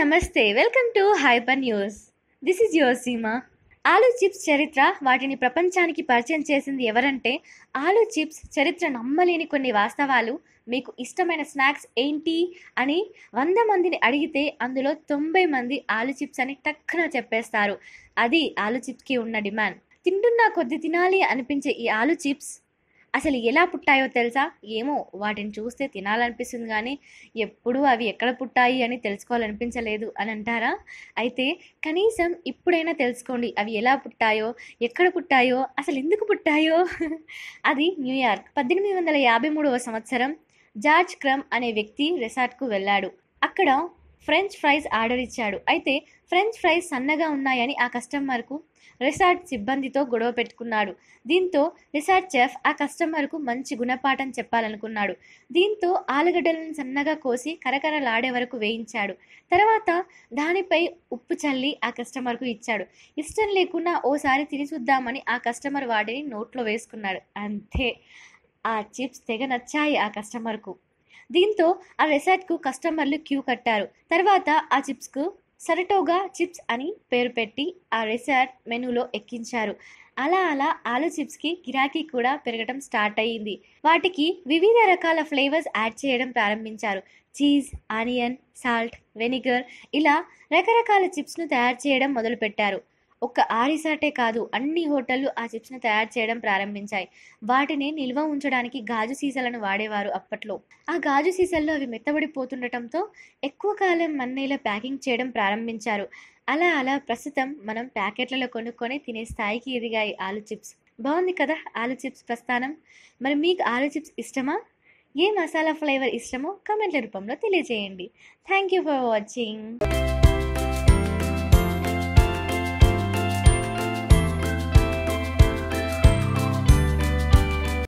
నమస్తే welcome to hyper news this is your Seema ఆలు chips చరిత్ర వాటిని ప్రపంచానికి పరిచయం చేసింది ఎవరంటే ఆలు చిప్స్ చరిత్ర నమ్మలేని కొన్ని వాస్తవాలు మీకు ఇష్టమైన స్నాక్స్ ఏంటి అని వంద మందిని అడిగితే అందులో తొంభై మంది ఆలు చిప్స్ అని టక్కున చెప్పేస్తారు అది ఆలు చిప్స్కి ఉన్న డిమాండ్ తింటున్నా కొద్ది తినాలి అనిపించే ఈ ఆలు చిప్స్ అసలు ఎలా పుట్టాయో తెలుసా ఏమో వాటిని చూస్తే తినాలనిపిస్తుంది కానీ ఎప్పుడూ అవి ఎక్కడ పుట్టాయి అని తెలుసుకోవాలనిపించలేదు అని అంటారా అయితే కనీసం ఇప్పుడైనా తెలుసుకోండి అవి ఎలా పుట్టాయో ఎక్కడ పుట్టాయో అసలు ఎందుకు పుట్టాయో అది న్యూయార్క్ పద్దెనిమిది వందల యాభై మూడవ సంవత్సరం జార్జ్ క్రమ్ అనే వ్యక్తి రిసార్ట్కు వెళ్ళాడు అక్కడ ఫ్రెంచ్ ఫ్రైస్ ఆర్డర్ ఇచ్చాడు అయితే ఫ్రెంచ్ ఫ్రైస్ సన్నగా ఉన్నాయని ఆ కస్టమర్కు రిసార్ట్ సిబ్బందితో గొడవ పెట్టుకున్నాడు దీంతో రిసార్ట్ చెఫ్ ఆ కస్టమర్కు మంచి గుణపాఠం చెప్పాలనుకున్నాడు దీంతో ఆలుగడ్డలను సన్నగా కోసి కరకరలాడే వరకు వేయించాడు తర్వాత దానిపై ఉప్పు చల్లి ఆ కస్టమర్కు ఇచ్చాడు ఇష్టం లేకుండా ఓసారి తిని చూద్దామని ఆ కస్టమర్ వాటిని నోట్లో వేసుకున్నాడు అంతే ఆ చిప్స్ తెగ నచ్చాయి ఆ కస్టమర్కు దీంతో ఆ రెసార్ట్కు కస్టమర్లు క్యూ కట్టారు తర్వాత ఆ చిప్స్కు సరటోగా చిప్స్ అని పేరు పెట్టి ఆ రిసార్ట్ మెనూలో ఎక్కించారు అలా అలా ఆలు చిప్స్కి గిరాకీ కూడా పెరగడం స్టార్ట్ అయ్యింది వాటికి వివిధ రకాల ఫ్లేవర్స్ యాడ్ చేయడం ప్రారంభించారు చీజ్ ఆనియన్ సాల్ట్ వెనిగర్ ఇలా రకరకాల చిప్స్ను తయారు చేయడం మొదలుపెట్టారు ఒక్క ఆ రిసార్టే కాదు అన్ని హోటళ్లు ఆ చిప్స్ను తయారు చేయడం ప్రారంభించాయి వాటిని నిల్వ ఉంచడానికి గాజు సీసాలను వాడేవారు అప్పట్లో ఆ గాజు సీసాల్లో అవి మెత్తబడిపోతుండటంతో ఎక్కువ కాలం మన్నేలా ప్యాకింగ్ చేయడం ప్రారంభించారు అలా అలా ప్రస్తుతం మనం ప్యాకెట్లలో కొనుక్కొని తినే స్థాయికి ఎదిగాయి ఆలు చిప్స్ బాగుంది కదా ఆలు చిప్స్ ప్రస్థానం మరి మీకు ఆలు చిప్స్ ఇష్టమా ఏ మసాలా ఫ్లేవర్ ఇష్టమో కమెంట్ల రూపంలో తెలియజేయండి థ్యాంక్ యూ ఫర్ వాచింగ్